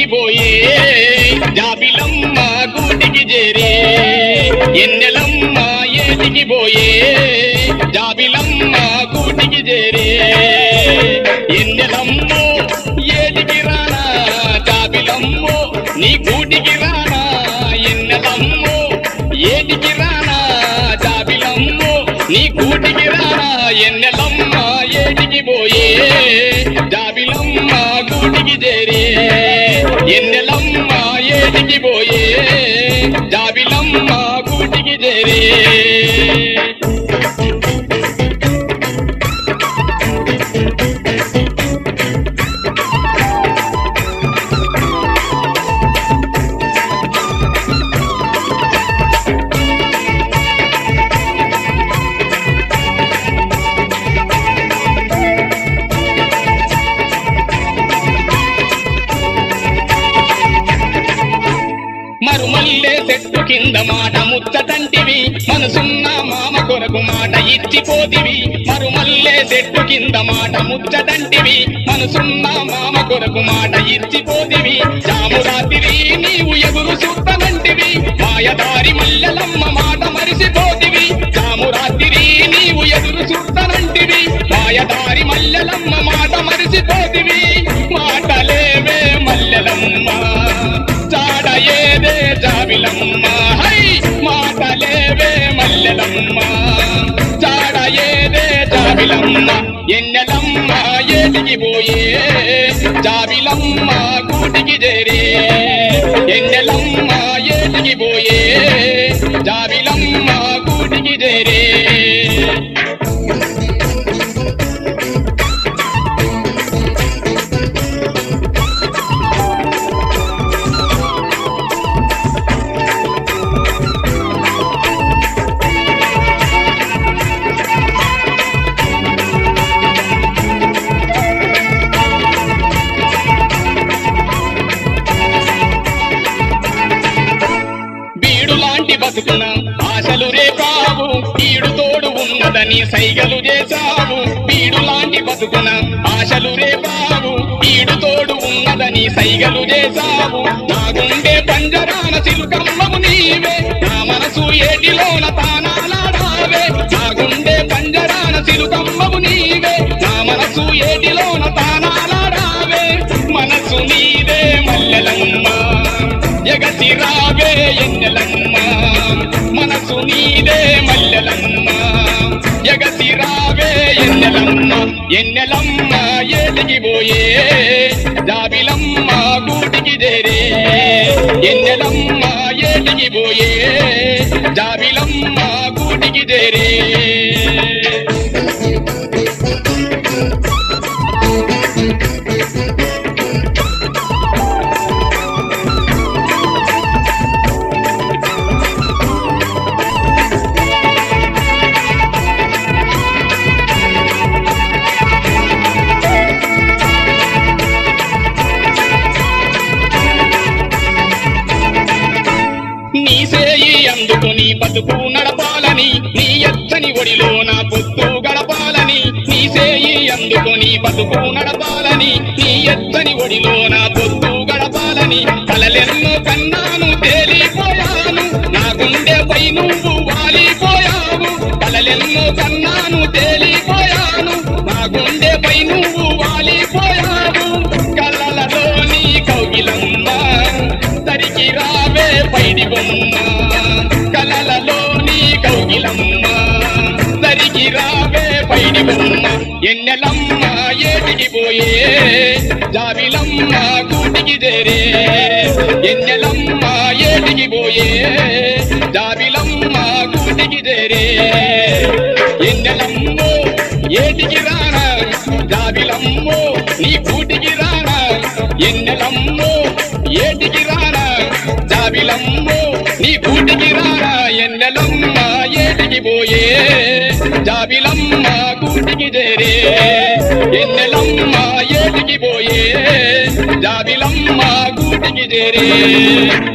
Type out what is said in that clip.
ఏటికి పోయే జాబిలమ్మ గూటికి చేరే ఎన్నెలమ్మ ఏటికి పోయే జాబిలమ్మ గూటికి చేరే ఎన్నెలమ్మో ఏటికి రానా జాబిలమ్మో నీ గూటికి రానా ఎన్నెలమ్మో ఏటికి రానా జాబిలమ్మో నీ గూటికి రానా ఎన్నెలమ్మ ఏటికి పోయే జాబిలమ్మ గూటికి చేరే ఎన్నెలమ్మ ఏటికి పోయే జాబిలమ్మ గూటికి చేరే మరుమల్లే చెట్టు కింద మాట ముచ్చటంటివి మనసున్న మామ కొరకు మాట ఇచ్చిపోతివి మరుమల్లే చెట్టు కింద మాట ముచ్చటంటివి మనసున్న మామ కొరకు మాట ఇచ్చిపోతివి జామురాతిరి నీవు ఎగురు సుత్తనంటివి మాయదారి మల్లెలమ్మ మాట మరిసిపోతివి జామురాతిరి నీవు ఎదురు సుత్తనంటివి మాయదారి మల్లెలమ్మ మాట మరిసిపోతివి మాటలేవే మల్లెలమ్మ చాడ ఏదే జాబిలమ్మ హై మాటలేవే మల్లెలమ్మ చాడ ఏదే జాబిలమ్మ ఎన్నెలమ్మ ఏటికి పోయే జాబిలమ్మ గూటికి చేరే ఎన్నెలమ్మ ఏటికి పోయే జాబిలమ్మ గూటికి చేరే బీడు లాంటి బతుకున ఆశలు రేపావు ఈడు తోడు ఉన్నదని సైగలు చేశావు బీడు లాంటి బతుకున ఆశలు రేపావు ఈడు తోడు ఉన్నదని సైగలు చేశావు నా గుండె పంజరాన చిలుకమ్మము నీవే నా మనసు ఏటిలోన తానాలాడావే నా గుండె పంజరాన చిలుకమ్మము నీవే నా మనసు ఏటిలోన తానాలాడావే మనసు నీదే మల్లెలమ్మ ఎగసి రావే ఎన్నెలమ్మ మనసు నీదే మల్లెలమ్మ ఎగసి రావే ఎన్నెలమ్మ ఎన్నెలమ్మ ఏటికి పోయే జాబిలమ్మ గూటికి చేరే ఎన్నెలమ్మ ఏటికి పోయే జాబిలమ్మ గూటికి చేరే నీ సేయి అందుకుని బతుకు నడపాలని నీ ఎచ్చని ఒడిలో నా పొత్తు గడపాలని నీ సేయి అందుకుని బతుకు నడపాలని నీ ఎచ్చని ఒడిలో నా పొత్తు గడపాలని కలలెన్నో కన్నాను తేలిపోయాను నా గుండెపై నువ్వు వాలిపోయావు కలలెన్నో కన్నాను తేలిపోయాను నా గుండెపై నువ్వు వాలిపోయావు కలలలో నీ కౌగిలమ్మ తరికి రావే పైడి బొమ్మ కలలలో నీ కౌగిలమ్మ తరికి రావే పైడి బొమ్మ ఎన్నెలమ్మ ఏటికి పోయే జాబిలమ్మ కూటికి చేరే ఎన్నెలమ్మ ఏటికి పోయే జాబిలమ్మ కూటికి చేరే ఎన్నెలమ్మో ఏటికి రానా జాబిలమ్మో నీ కూటికి రానా ఎన్నెలమ్మో ఏటికి రానా జాబిలమ్మో నీ కూటికి రానా ఎన్నెలమ్మ ఏటికి పోయే జాబిలమ్మ కూటికి చేరే ఎన్నెలమ్మ ఏటికి పోయే జాబిలమ్మ కూటికి చేరే